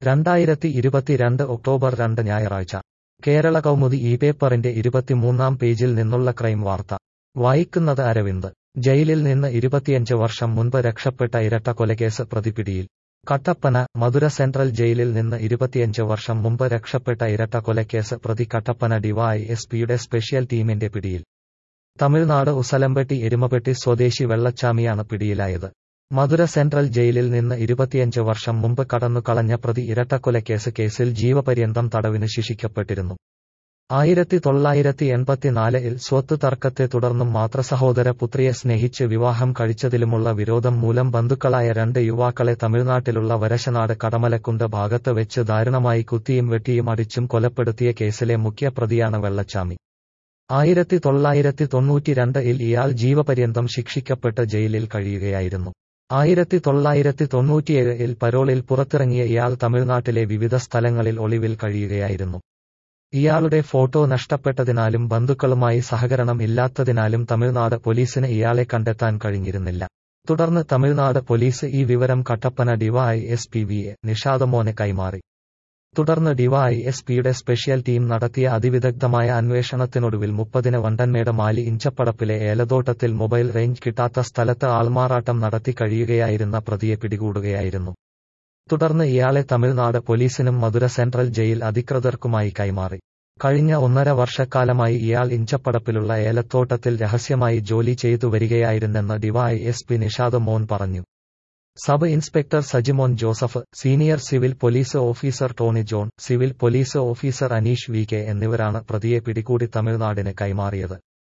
രണ്ടായിരത്തി ഇരുപത്തിരണ്ട് ഒക്ടോബർ രണ്ട് ഞായറാഴ്ച കേരള കൗമുദി ഈ പേപ്പറിന്റെ ഇരുപത്തിമൂന്നാം പേജിൽ നിന്നുള്ള ക്രൈം വാർത്ത വായിക്കുന്നത് അരവിന്ദ് ജയിലിൽ നിന്ന് ഇരുപത്തിയഞ്ച് വർഷം മുൻപ് രക്ഷപ്പെട്ട ഇരട്ട കൊലക്കേസ് പ്രതിപിടിയിൽ കട്ടപ്പന മധുര സെൻട്രൽ ജയിലിൽ നിന്ന് ഇരുപത്തിയഞ്ച് വർഷം മുമ്പ് രക്ഷപ്പെട്ട ഇരട്ട കൊലക്കേസ് പ്രതി കട്ടപ്പന ഡിവൈ എസ് പിയുടെ സ്പെഷ്യൽ ടീമിന്റെ പിടിയിൽ തമിഴ്നാട് ഉസലമ്പട്ടി എരുമപ്പെട്ടി സ്വദേശി വെള്ളച്ചാമിയാണ് പിടിയിലായത് മധുര സെൻട്രൽ ജയിലിൽ നിന്ന് ഇരുപത്തിയഞ്ച് വർഷം മുമ്പ് കടന്നു കളഞ്ഞ പ്രതി ഇരട്ടക്കൊലക്കേസ് കേസിൽ ജീവപര്യന്തം തടവിന് ശിക്ഷിക്കപ്പെട്ടിരുന്നു ആയിരത്തി തൊള്ളായിരത്തി എൺപത്തിനാലിൽ സ്വത്ത് തർക്കത്തെ തുടർന്നും മാതൃസഹോദര പുത്രിയെ സ്നേഹിച്ച് വിവാഹം കഴിച്ചതിലുമുള്ള വിരോധം മൂലം ബന്ധുക്കളായ രണ്ട് യുവാക്കളെ തമിഴ്നാട്ടിലുള്ള വരശനാട് കടമലക്കുണ്ട് ഭാഗത്ത് വെച്ച് ദാരുണമായി കുത്തിയും വെട്ടിയും അടിച്ചും കൊലപ്പെടുത്തിയ കേസിലെ മുഖ്യ പ്രതിയാണ് വെള്ളച്ചാമി ആയിരത്തി തൊള്ളായിരത്തി തൊണ്ണൂറ്റിരണ്ടിൽ ഇയാൾ ജീവപര്യന്തം ശിക്ഷിക്കപ്പെട്ട് ജയിലിൽ കഴിയുകയായിരുന്നു ആയിരത്തി തൊള്ളായിരത്തി തൊണ്ണൂറ്റിയേഴിൽ പരോളിൽ പുറത്തിറങ്ങിയ ഇയാൾ തമിഴ്നാട്ടിലെ വിവിധ സ്ഥലങ്ങളിൽ ഒളിവിൽ കഴിയുകയായിരുന്നു ഇയാളുടെ ഫോട്ടോ നഷ്ടപ്പെട്ടതിനാലും ബന്ധുക്കളുമായി സഹകരണം ഇല്ലാത്തതിനാലും തമിഴ്നാട് പോലീസിന് ഇയാളെ കണ്ടെത്താൻ കഴിഞ്ഞിരുന്നില്ല തുടർന്ന് തമിഴ്നാട് പോലീസ് ഈ വിവരം Kattappana ഡിവൈ S P V A നിഷാദമോന് കൈമാറി തുടർന്ന് ഡിവൈ എസ് പിയുടെ സ്പെഷ്യൽ ടീം നടത്തിയ അതിവിദഗ്ധമായ അന്വേഷണത്തിനൊടുവിൽ മുപ്പതിന് വണ്ടൻമേട് മാലി ഇഞ്ചപ്പടപ്പിലെ ഏലത്തോട്ടത്തിൽ മൊബൈൽ റേഞ്ച് കിട്ടാത്ത സ്ഥലത്ത് ആൾമാറാട്ടം നടത്തി കഴിയുകയായിരുന്ന പ്രതിയെ പിടികൂടുകയായിരുന്നു തുടർന്ന് ഇയാളെ തമിഴ്നാട് പോലീസിനും മധുര സെൻട്രൽ ജയിൽ അധികൃതർക്കുമായി കൈമാറി കഴിഞ്ഞ ഒന്നര വർഷക്കാലമായി ഇയാൾ ഇഞ്ചപ്പടപ്പിലുള്ള ഏലത്തോട്ടത്തിൽ രഹസ്യമായി ജോലി ചെയ്തു വരികയായിരുന്നെന്ന് D Y S P Nishad Mon പറഞ്ഞു sub inspector Sajimon Joseph senior civil police officer Tony John civil police officer Aneesh V K എന്നിവരാണ് പ്രതിയെ പിടികൂടി തമിഴ്നാടിന് കൈമാറിയത്